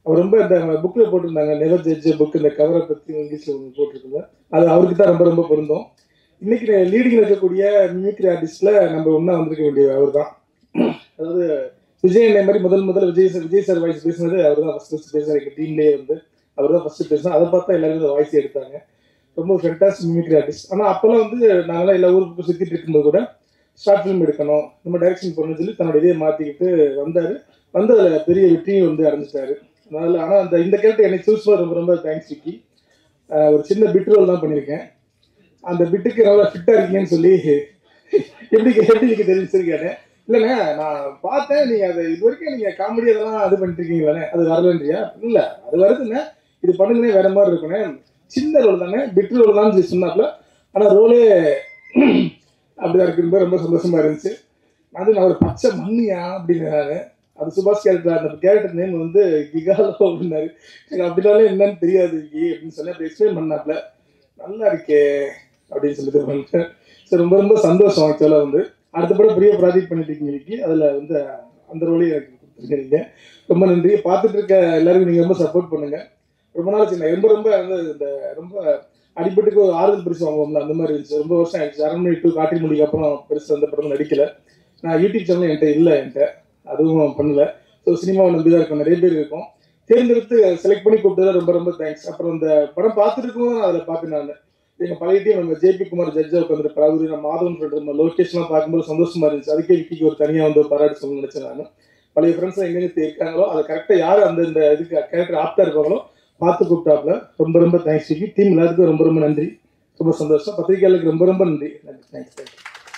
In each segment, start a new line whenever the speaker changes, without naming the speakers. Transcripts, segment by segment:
அவர் ரொம்ப இந்த புக்கில் போட்டிருந்தாங்க நெவர் ஜட்ஜ் புக் இந்த கவரை பற்றி இங்கிலீஷில் ஒன்று போட்டிருக்காங்க அது அவருக்கு தான் ரொம்ப ரொம்ப பொருந்தும் இன்னைக்கு லீடிங்கில் இருக்கக்கூடிய மிமிக்ரி ஆர்டிஸ்டில் நம்ம ஒன்றா வந்திருக்க வேண்டிய அவர் தான் அதாவது விஜய் அண்ணே மாதிரி முதல் முதல்ல Vijay sir Vijay sir voice பேசினது அவர் தான் ஃபஸ்ட் ஃபஸ்ட் பேசினார் எங்கள் டீம்லேயே வந்து அவர் தான் ஃபஸ்ட்டு பேசினா அதை பார்த்தா எல்லாருமே அந்த வாய்ஸ் எடுத்தாங்க ரொம்ப ஃபென்டாஸ்டிக் மிமிக்ரி ஆர்டிஸ்ட் ஆனால் அப்போல்லாம் வந்து நாங்களாம் எல்லா ஊருக்கு சுற்றிட்டு இருக்கும்போது கூட ஷார்ட் ஃபிலிம் எடுக்கணும் நம்ம டைரக்ஷன் பண்ணணும்னு சொல்லி தன்னோட இதையை மாற்றிக்கிட்டு வந்தார் வந்து அதில் பெரிய வெற்றியும் வந்து அடைஞ்சிட்டாரு அதனால ஆனால் அந்த இந்த கேரக்டர் என்னை சூஸ் பண்ண ரொம்ப ரொம்ப தேங்க்ஸ் விக்கி ஆஹ் ஒரு சின்ன பிட் ரோல் தான் பண்ணியிருக்கேன் அந்த பிட்டுக்கு நல்லா ஃபிட்டாக இருக்கீங்கன்னு சொல்லி எப்படி எப்படி நீங்க தெரிவிச்சிருக்காரு இல்லைண்ணே நான் பார்த்தேன் நீங்க அதை இது வரைக்கும் நீங்க காமெடி அதெல்லாம் இது பண்ணிட்டு இருக்கீங்களாண்ணே அது வரலன்றியா இல்ல அது வருதுண்ணே இது பண்ணுங்கண்ணே வேற மாதிரி இருக்குண்ணே சின்ன ரோல் தானே பிட் ரோல் தான் சொல்லி சொன்னாப்ல ஆனா ரோலே அப்படிதான் இருக்கும்போது ரொம்ப சந்தோஷமா இருந்துச்சு அது நான் ஒரு பச்சை மண்ணியா அப்படின்னு அது சுபாஷ் கேரக்டர் அந்த கேரக்டர் நேம் வந்து கிகாலோ அப்படின்னாரு எனக்கு அப்படினாலே என்னன்னு தெரியாது விக்கி அப்படின்னு சொல்லி அப்படி எக்ஸ்பிளைன் பண்ணாப்ல நல்லா இருக்கே அப்படின்னு சொல்லிட்டு பண்ணிட்டேன் ஸோ ரொம்ப ரொம்ப சந்தோஷம் ஆக்சுவலாக வந்து அடுத்த படம் பெரிய ப்ராஜெக்ட் பண்ணிட்டு இருக்கீங்க விக்கி அதில் வந்து அந்த ரோலையும் எனக்கு கொடுத்துருக்கீங்க ரொம்ப நன்றி பார்த்துட்டு இருக்க எல்லாருக்கும் நீங்கள் ரொம்ப சப்போர்ட் பண்ணுங்க ரொம்ப நாள் சின்ன ரொம்ப ரொம்ப வந்து இந்த ரொம்ப அடிப்பட்டுக்கு ஒரு ஆறுதல் பரிசு வாங்குவோம்ல அந்த மாதிரி இருந்துச்சு ரொம்ப வருஷம் ஆயிடுச்சு அரண்மனை டூ காட்டி முடிக்கு அப்புறம் பெருசு அந்த படம் நடிக்கல நான் யூடியூப் சேனல் என்கிட்ட இல்லை என்கிட்ட அதுவும் பண்ணல ஸோ சினிமாவை நம்பி தான் இருக்கும் நிறைய பேர் இருக்கும் தேர்ந்தெடுத்து செலக்ட் பண்ணி கூப்பிட்டதுல ரொம்ப ரொம்ப தேங்க்ஸ் அப்புறம் இந்த படம் பார்த்துட்டு இருக்கும்போது நான் அதில் பார்த்தேன் நான் எங்க பழைய டீம் நம்ம ஜேபி குமார் ஜட்ஜா உட்காந்துருப்பாரு அவரு நம்ம மாதவன் ஃப்ரெண்ட் நம்ம லொகேஷன்லாம் பார்க்கும்போது சந்தோஷமா இருந்துச்சு அதுக்கே விக்கிக்கு ஒரு தனியாக வந்து பாராட்டு சொல்லணும்னு நினைச்சேன் நான் பழைய ஃப்ரெண்ட்ஸ் எங்கெங்க இருக்காங்களோ அதை கரெக்டாக யார் அந்த இந்த இதுக்கு கேரக்டர் ஆப்டா இருக்காங்களோ பார்த்து கூப்பிட்டாப்ல ரொம்ப ரொம்ப தேங்க்ஸ் விக்கி டீம் எல்லாத்துக்கும் ரொம்ப ரொம்ப நன்றி ரொம்ப சந்தோஷம் பத்திரிகையாளருக்கு ரொம்ப ரொம்ப நன்றி நன்றி தேங்க்ஸ் தேங்க்ஸ்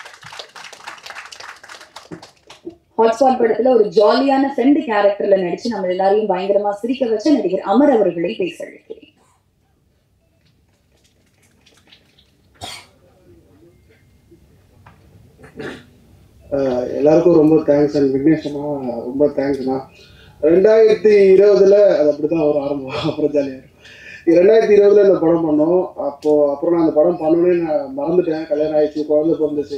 ஹாட்ஸ்பாட் படத்துல ஒரு ஜாலியான ஃப்ரெண்டு கேரக்டர்ல நடிச்சு நம்ம எல்லாரையும் பயங்கரமா சிரிக்க வச்ச நடிகர் அமர் அவர்களை பேச அழைக்கிறேன்
ஆஹ் எல்லாருக்கும் ரொம்ப தேங்க்ஸ் அண்ட் விக்னேஷனா ரொம்ப தேங்க்ஸ்ண்ணா ரெண்டாயிரத்தி இருபதுல அது அப்படிதான் ஒரு ஆரம்பம் அப்புறம் ஜாலியாக ரெண்டாயிரத்தி இருபதுல இந்த படம் பண்ணோம் அப்போ அப்புறம் நான் அந்த படம் பண்ணணும்னு நான் மறந்துட்டேன் கல்யாணம் ஆயிடுச்சு குழந்தை பிறந்துச்சு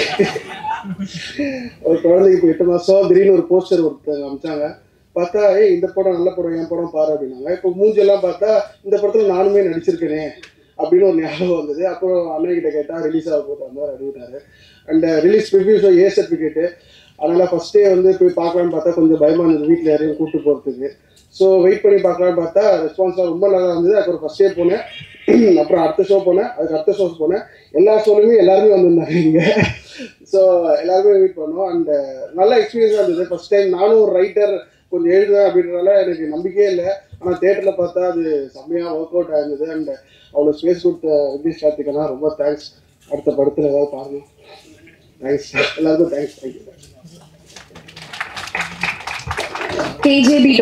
ஒரு குழந்தைக்கு இப்போ எட்டு மாசம் திடீர்னு ஒரு போஸ்டர் ஒருத்தங்க அமிச்சாங்க பார்த்தா ஏய் இந்த படம் நல்ல படம் என் படம் பாரு அப்படின்னாங்க இப்போ மூஞ்செல்லாம் பார்த்தா இந்த படத்துல நானுமே நடிச்சிருக்கேனே அப்படின்னு ஒரு ஞாபகம் வந்தது அப்புறம் அண்ணன் கிட்ட கேட்டா ரிலீஸ் ஆக போகிற மாதிரி அப்படின்னாரு and release reviews A certificate அதனால ஃபர்ஸ்டே வந்து போய் பார்க்கலான்னு பார்த்தா கொஞ்சம் பயமா இருந்தது வீட்டில் யாரையும் கூப்பிட்டு போகிறதுக்கு ஸோ வெயிட் பண்ணி பார்க்கலான்னு பார்த்தா ரெஸ்பான்ஸ்லாம் ரொம்ப நல்லா இருந்தது அப்புறம் ஃபர்ஸ்டே போனேன் அப்புறம் அடுத்த ஷோ போனேன் அதுக்கு அடுத்த ஷோஸ் போனேன் எல்லா ஷோலையுமே எல்லாருமே வந்திருந்தாங்க இங்கே ஸோ எல்லாருமே வெயிட் பண்ணோம் அண்ட் நல்ல எக்ஸ்பீரியன்ஸாக இருந்தது ஃபர்ஸ்ட் டைம் நானும் ஒரு ரைட்டர் கொஞ்சம் எழுதுவேன் அப்படின்றனால எனக்கு நம்பிக்கையே இல்லை ஆனால் தேட்டரில் பார்த்தா அது செம்மையாக ஒர்க் அவுட் ஆயிருந்தது அண்ட் அவ்வளோ ஸ்பேஸ் கொடுத்த விக்னேஷ் கார்த்திகனா ரொம்ப தேங்க்ஸ் அடுத்த படத்தில் ஏதாவது பாருங்க தேங்க்ஸ் எல்லாருக்கும் தேங்க்ஸ் தேங்க்யூ
கேஜேபி